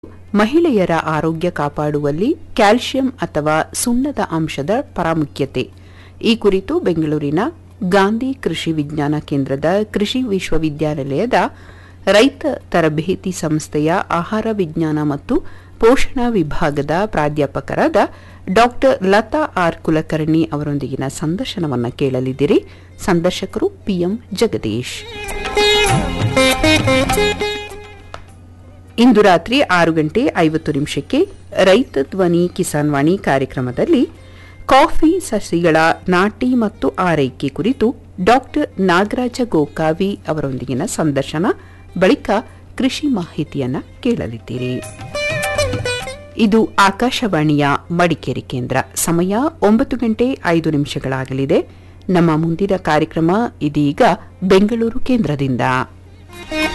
ಮಹಿಳೆಯರ ಆರೋಗ್ಯ ಕಾಪಾಡುವಲ್ಲಿ ಕ್ಯಾಲ್ಸಿಯಂ ಅಥವಾ ಸುಣ್ಣದ ಅಂಶದ ಪ್ರಾಮುಖ್ಯತೆ ಈ ಕುರಿತು ಬೆಂಗಳೂರಿನ ಗಾಂಧಿ ಕೃಷಿ ವಿಜ್ಞಾನ ಕೇಂದ್ರದ ಕೃಷಿ ವಿಶ್ವವಿದ್ಯಾನಿಲಯದ ರೈತ ತರಬೇತಿ ಸಂಸ್ಥೆಯ ಆಹಾರ ವಿಜ್ಞಾನ ಮತ್ತು ಪೋಷಣಾ ವಿಭಾಗದ ಪ್ರಾಧ್ಯಾಪಕರಾದ ಡಾಕ್ಟರ್ ಲತಾ ಆರ್ ಕುಲಕರ್ಣಿ ಅವರೊಂದಿಗಿನ ಸಂದರ್ಶನವನ್ನು ಕೇಳಲಿದ್ದೀರಿ ಸಂದರ್ಶಕರು ಪಿಎಂ ಜಗದೀಶ್ ಇಂದು ರಾತ್ರಿ ಆರು ಗಂಟೆ ಐವತ್ತು ನಿಮಿಷಕ್ಕೆ ರೈತ ಧ್ವನಿ ಕಿಸಾನ್ ವಾಣಿ ಕಾರ್ಯಕ್ರಮದಲ್ಲಿ ಕಾಫಿ ಸಸಿಗಳ ನಾಟಿ ಮತ್ತು ಆರೈಕೆ ಕುರಿತು ಡಾಕ್ಟರ್ ನಾಗರಾಜ ಗೋಕಾವಿ ಅವರೊಂದಿಗಿನ ಸಂದರ್ಶನ ಬಳಿಕ ಕೃಷಿ ಮಾಹಿತಿಯನ್ನ ಕೇಳಲಿದ್ದೀರಿ ಇದು ಆಕಾಶವಾಣಿಯ ಮಡಿಕೇರಿ ಕೇಂದ್ರ ಸಮಯ ಒಂಬತ್ತು ಗಂಟೆ ಐದು ನಿಮಿಷಗಳಾಗಲಿದೆ ನಮ್ಮ ಮುಂದಿನ ಕಾರ್ಯಕ್ರಮ ಇದೀಗ ಬೆಂಗಳೂರು ಕೇಂದ್ರದಿಂದ